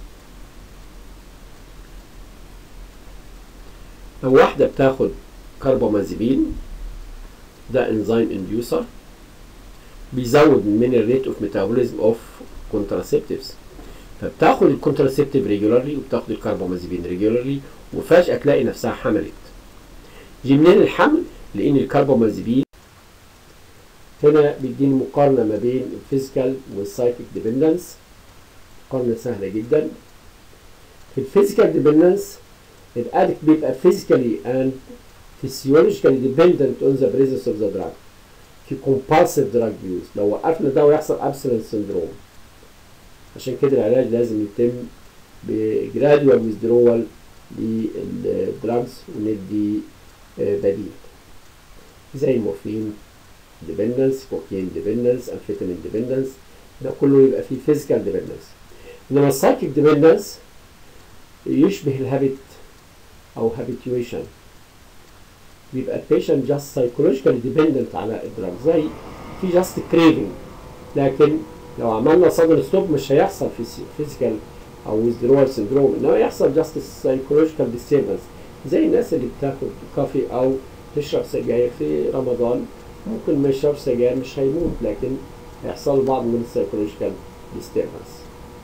لو واحدة بتاخد كاربامازيبين ده انزيم انديوسر بيزود من الريت اوف ميتابوليزم اوف كونتراسيبتيفز فبتاخد الكونتراسيبتيف ريجولارلي وبتاخد الكربامازيبين ريجولارلي وفجأة تلاقي نفسها حملت يجي منين الحمل؟ لأن الكربامازيبين هنا بيديني مقارنة ما بين الفيزيكال والسايكيك ديبندنس مقارنة سهلة جدا في الفيزيكال ديبندنس الادكت بيبقى physically and physiologically dependent on the presence of the drug في compulsive drug use لو وقفنا ده ويحصل abstinence syndrome عشان كده العلاج لازم يتم بجرادوال withdrawal للدراجز وندي بديل زي المورفين ديبندنس كوكين ديبندنس امفيتامين ديبندنس ده كله يبقى فيه فيزيكال ديبندنس انما السايكيك ديبندنس يشبه الهابت او هابيتويشن بيبقى البيشنت جاست سايكولوجيكالي ديبندنت على الدراج زي في جاست كريفنج لكن لو عملنا صدر ستوب مش هيحصل في فيزيكال او ويزدرول سندروم انما يحصل جاست سايكولوجيكال ديستربنس زي الناس اللي بتاخد كافي او تشرب سجاير في رمضان ممكن ما يشرب سجاير مش هيموت لكن هيحصل بعض من السايكولوجيكال ديستربنس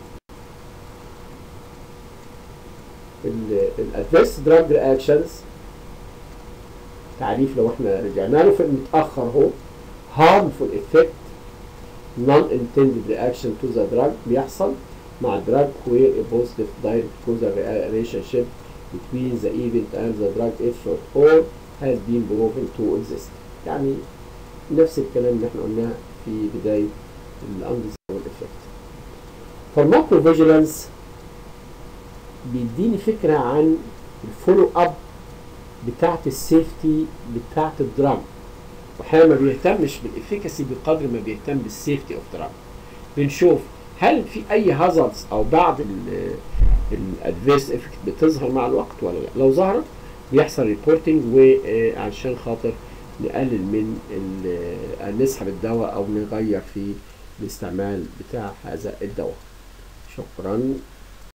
الادفيرس دراج رياكشنز تعريف لو احنا رجعنا له في متاخر اهو harmful effect non intended reaction to the drug بيحصل مع drug where a positive direct causal relationship between the event and the drug effort or has been proven to exist يعني نفس الكلام اللي احنا قلناه في بداية undesirable effect pharmacovigilance بيديني فكرة عن الفولو اب بتاعت السيفتي بتاعت الدراج واحيانا ما بيهتمش بالافيكاسي بقدر ما بيهتم بالسيفتي اوف دراج بنشوف هل في اي هازاردز او بعض الادفيرس افكت بتظهر مع الوقت ولا لا لو ظهرت بيحصل ريبورتنج وعشان خاطر نقلل من نسحب الدواء او نغير في الاستعمال بتاع هذا الدواء شكرا